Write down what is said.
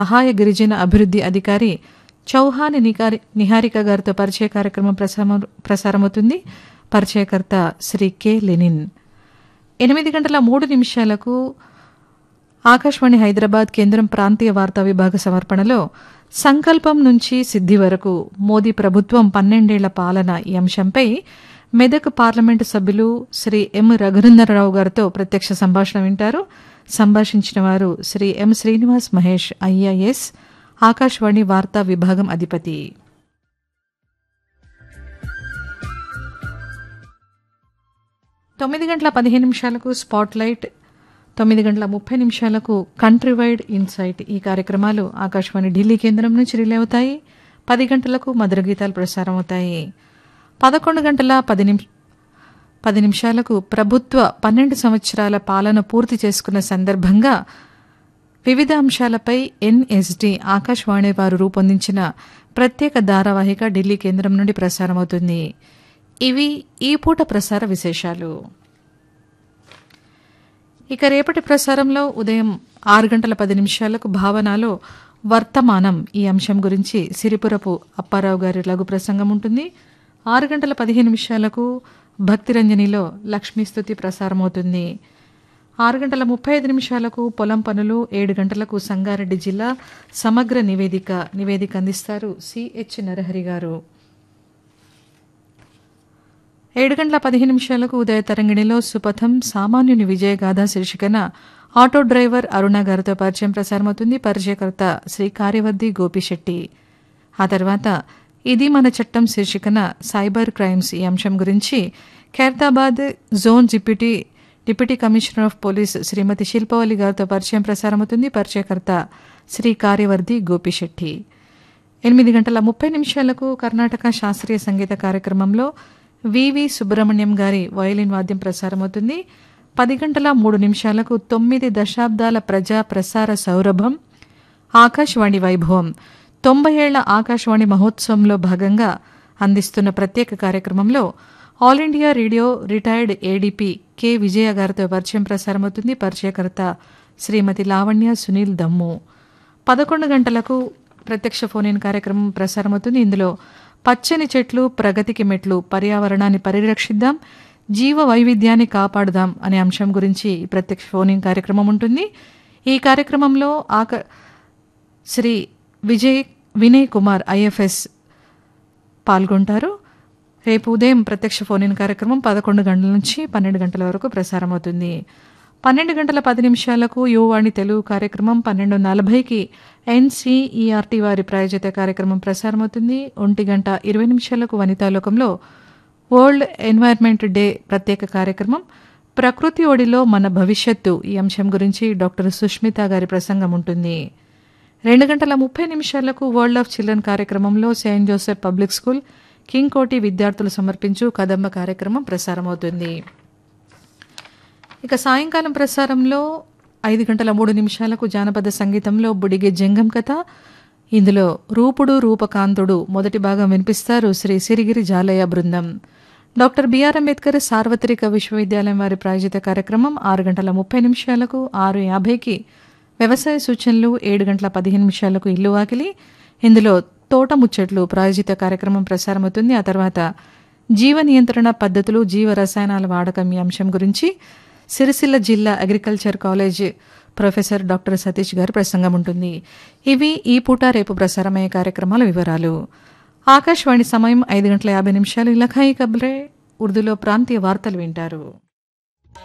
సహాయ గిరిజన అభివృద్ధి అధికారి చౌహాన్ నికారి నిహారిక గారితో పరిచయ కార్యక్రమం ప్రసారం ప్రసారమవుతుంది పరిచయకర్త శ్రీ కె లెనిన్ ఎనిమిది గంటల మూడు నిమిషాలకు ఆకాశవాణి హైదరాబాద్ కేంద్రం ప్రాంతీయ వార్తా విభాగ సమర్పణలో సంకల్పం నుంచి సిద్ధి వరకు మోదీ ప్రభుత్వం పన్నెండేళ్ల పాలన ఈ అంశంపై మెదక్ పార్లమెంటు సభ్యులు శ్రీ ఎం రఘునందనరావు గారితో ప్రత్యక్ష సంభాషణ వింటారు సంభాషించిన వారు శ్రీ ఎం శ్రీనివాస్ మహేష్ ఐఏఎస్ ఆకాశవాణి వార్తా విభాగం అధిపతి తొమ్మిది గంటల పదిహేను నిమిషాలకు స్పాట్లైట్ తొమ్మిది గంటల ముప్పై నిమిషాలకు కంట్రీ వైడ్ ఇన్సైట్ ఈ కార్యక్రమాలు ఆకాశవాణి ఢిల్లీ కేంద్రం నుంచి రిలే అవుతాయి పది గంటలకు మధుర గీతాలు ప్రసారం అవుతాయి పదకొండు గంటల పది నిమిష పది నిమిషాలకు ప్రభుత్వ పన్నెండు సంవత్సరాల పాలన పూర్తి చేసుకున్న సందర్భంగా వివిధ అంశాలపై ఎన్ఎస్డి ఆకాశవాణి వారు రూపొందించిన ప్రత్యేక ధారావాహిక ఢిల్లీ కేంద్రం నుండి ప్రసారమవుతుంది ఇవి ఈ పూట ప్రసార విశేషాలు ఇక రేపటి ప్రసారంలో ఉదయం ఆరు గంటల పది నిమిషాలకు భావనలో వర్తమానం ఈ అంశం గురించి సిరిపురపు అప్పారావు గారి లఘు ప్రసంగం ఉంటుంది ఆరు గంటల పదిహేను నిమిషాలకు భక్తిరంజనిలో లక్ష్మీస్తుతి ప్రసారమవుతుంది ఆరు గంటల ముప్పై ఐదు నిమిషాలకు పొలం పనులు ఏడు గంటలకు సంగారెడ్డి జిల్లా సమగ్ర నివేదిక నివేదిక అందిస్తారు సిహెచ్ నరహరి గారు ఏడు గంటల పదిహేను నిమిషాలకు ఉదయ తరంగిణిలో సుపథం సామాన్యుని విజయగాథ శీర్షికన ఆటో డ్రైవర్ అరుణ గారితో పరిచయం ప్రసారమవుతుంది పరిచయకర్త శ్రీ కార్యవర్ది గోపిశెట్టి ఆ తర్వాత ఇది మన చట్టం శీర్షికన సైబర్ క్రైమ్స్ ఈ అంశం గురించి Khairatabad zone deputy deputy commissioner of police Srimathi Shilpavalli గారితో పరిచయం ప్రసారమవుతుంది పరిచయకర్త శ్రీ కార్యవర్ది గోపిశెట్టి ఎనిమిది గంటల ముప్పై నిమిషాలకు కర్ణాటక శాస్త్రీయ సంగీత కార్యక్రమంలో వివి సుబ్రహ్మణ్యం గారి వయలిన్ వాద్యం ప్రసారమవుతుంది పది గంటల మూడు నిమిషాలకు తొమ్మిది దశాబ్దాల ప్రజా ప్రసార సౌరభం ఆకాశవాణి వైభవం తొంభై ఏళ్ల ఆకాశవాణి మహోత్సవంలో భాగంగా అందిస్తున్న ప్రత్యేక కార్యక్రమంలో All India Radio retired ADP K Vijaya గారితో పరిచయం ప్రసారమవుతుంది పరిచయకర్త శ్రీమతి లావణ్య సునీల్ దమ్ము పదకొండు గంటలకు ప్రత్యక్ష ఫోన్ ఇన్ కార్యక్రమం ప్రసారమవుతుంది ఇందులో పచ్చని చెట్లు ప్రగతికి మెట్లు పర్యావరణాన్ని పరిరక్షిద్దాం జీవ వైవిధ్యాన్ని కాపాడుదాం అనే అంశం గురించి ఈ ప్రత్యక్ష ఫోన్ ఇన్ కార్యక్రమం ఉంటుంది ఈ కార్యక్రమంలో ఆక శ్రీ విజయ్ వినయ్ కుమార్ ఐఎఫ్ఎస్ పాల్గొంటారు రేపు ఉదయం ప్రత్యక్ష ఫోన్ ఇన్ కార్యక్రమం పదకొండు గంటల నుంచి పన్నెండు గంటల వరకు ప్రసారమవుతుంది పన్నెండు గంటల పది నిమిషాలకు యువవాణి తెలుగు కార్యక్రమం పన్నెండు నలభైకి ఎన్సీఈఆర్టీ వారి ప్రాయోజిత కార్యక్రమం ప్రసారమవుతుంది ఒంటి గంట ఇరవై నిమిషాలకు వనితాలోకంలో వరల్డ్ ఎన్వైర్న్మెంట్ డే ప్రత్యేక కార్యక్రమం ప్రకృతి ఒడిలో మన భవిష్యత్తు ఈ అంశం గురించి డాక్టర్ సుష్మిత గారి ప్రసంగం ఉంటుంది రెండు గంటల ముప్పై నిమిషాలకు వరల్డ్ ఆఫ్ చిల్డ్రన్ కార్యక్రమంలో Saint Joseph public school King Koti విద్యార్థులు సమర్పించు కదంబ కార్యక్రమం ప్రసారమవుతుంది ఇక సాయంకాలం ప్రసారంలో ఐదు గంటల మూడు నిమిషాలకు జానపద సంగీతంలో బుడిగే జంగం కథ ఇందులో రూపుడు రూపకాంతుడు మొదటి భాగం వినిపిస్తారు శ్రీ సిరిగిరి జాలయ బృందం డాక్టర్ బిఆర్ అంబేద్కర్ సార్వత్రిక విశ్వవిద్యాలయం వారి ప్రాయోజిత కార్యక్రమం ఆరు గంటల ముప్పై నిమిషాలకు ఆరు యాభైకి వ్యవసాయ సూచనలు ఏడు గంటల పదిహేను నిమిషాలకు ఇల్లు వాకిలి ఇందులో తోట ముచ్చట్లు ప్రాయోజిత కార్యక్రమం ప్రసారమవుతుంది ఆ తర్వాత జీవ నియంత్రణ పద్ధతులు జీవ రసాయనాల వాడకం ఈ అంశం గురించి సిరిసిల్ల జిల్లా agriculture college professor doctor Satish గారి ప్రసంగం ఉంటుంది ఇవి ఈ పూట రేపు ప్రసారమయ్యే కార్యక్రమాల వివరాలు ఆకాశవాణి సమయం ఐదు గంటల యాభై నిమిషాలు ఇలఖాయి కబ్రే ఉర్దూలో ప్రాంతీయ వార్తలు వింటారు